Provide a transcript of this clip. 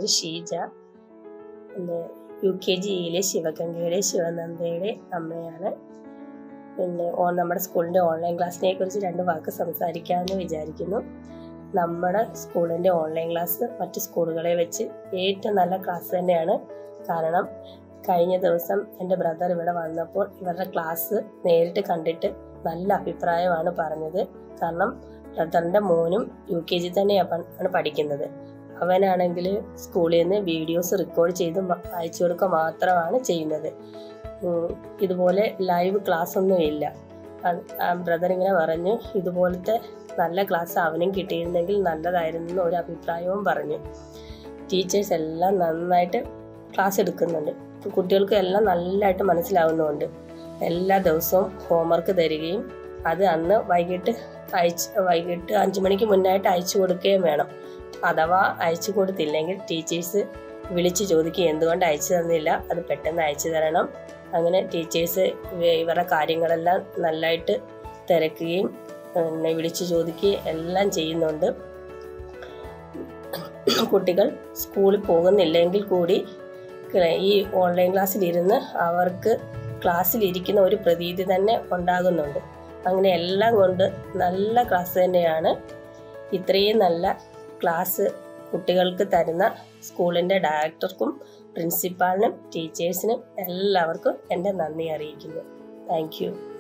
പേര് ഷീജ പിന്നെ U K ജിയിലെ ശിവഗംഗയുടെ ശിവനന്ദയുടെ അമ്മയാണ് പിന്നെ ഓ- നമ്മുടെ സ്കൂളിൻ്റെ ഓൺലൈൻ ക്ലാസ്സിനെ കുറിച്ച് രണ്ട് വാക്ക് സംസാരിക്കാമെന്ന് വിചാരിക്കുന്നു നമ്മുടെ സ്കൂളിൻ്റെ ഓൺലൈൻ ക്ലാസ് മറ്റ് സ്കൂളുകളെ വെച്ച് ഏറ്റവും നല്ല ക്ലാസ് തന്നെയാണ് കാരണം കഴിഞ്ഞ ദിവസം എൻ്റെ ബ്രദർ ഇവിടെ വന്നപ്പോൾ ഇവരുടെ ക്ലാസ് നേരിട്ട് കണ്ടിട്ട് നല്ല അഭിപ്രായമാണ് പറഞ്ഞത് കാരണം ബ്രദറിൻ്റെ മോനും യു കെ ജി തന്നെയാണ് പഠിക്കുന്നത് അവനാണെങ്കിൽ സ്കൂളിൽ നിന്ന് വീഡിയോസ് റെക്കോർഡ് ചെയ്ത് മ- അയച്ചു കൊടുക്കുക മാത്രമാണ് ചെയ്യുന്നത് ഉം, ഇതുപോലെ ലൈവ് ക്ലാസ് ഒന്നും ഇല്ല ബ്രദർ ഇങ്ങനെ പറഞ്ഞു ഇതുപോലത്തെ നല്ല ക്ലാസ് അവനും കിട്ടിയിരുന്നെങ്കിൽ നല്ലതായിരുന്നു എന്ന് ഒരു അഭിപ്രായവും പറഞ്ഞു ടീച്ചേഴ്സ് എല്ലാം നന്നായിട്ട് ക്ലാസ് എടുക്കുന്നുണ്ട് കുട്ടികൾക്ക് എല്ലാം നല്ലതായിട്ട് മനസ്സിലാവുന്നുമുണ്ട് എല്ലാ ദിവസവും ഹോംവർക്ക് തരികയും അത് അന്ന് വൈകിട്ട് അയച്ച് വൈകിട്ട് അഞ്ചു മണിക്ക് മുന്നായിട്ട് അയച്ചു കൊടുക്കുകയും വേണം അഥവാ അയച്ചു കൊടുത്തില്ലെങ്കിൽ ടീച്ചേഴ്സ് വിളിച്ച് ചോദിക്കുക എന്തുകൊണ്ട് അയച്ചു തന്നില്ല അത് പെട്ടെന്ന് അയച്ചു തരണം അങ്ങനെ ടീച്ചേഴ്സ് ഇവരുടെ കാര്യങ്ങളെല്ലാം നല്ലതായിട്ട് തിരക്കുകയും പിന്നെ വിളിച്ച് ചോദിക്കുകയും എല്ലാം ചെയ്യുന്നുണ്ട് കുട്ടികൾ സ്കൂളിൽ പോകുന്നില്ലെങ്കിൽ കൂടി ഈ ഓൺലൈൻ ക്ലാസ്സിലിരുന്ന് അവർക്ക് ക്ലാസ്സിലിരിക്കുന്ന ഒരു പ്രതീതി തന്നെ ഉണ്ടാകുന്നുണ്ട് അങ്ങനെ എല്ലാം കൊണ്ട് നല്ല ക്ലാസ് തന്നെയാണ് ഇത്രയും നല്ല ക്ലാസ് കുട്ടികൾക്ക് തരുന്ന സ്കൂളിൻ്റെ ഡയറക്ടർക്കും പ്രിൻസിപ്പാളിനും ടീച്ചേഴ്സിനും എല്ലാവർക്കും എൻ്റെ നന്ദി അറിയിക്കുന്നു താങ്ക് യു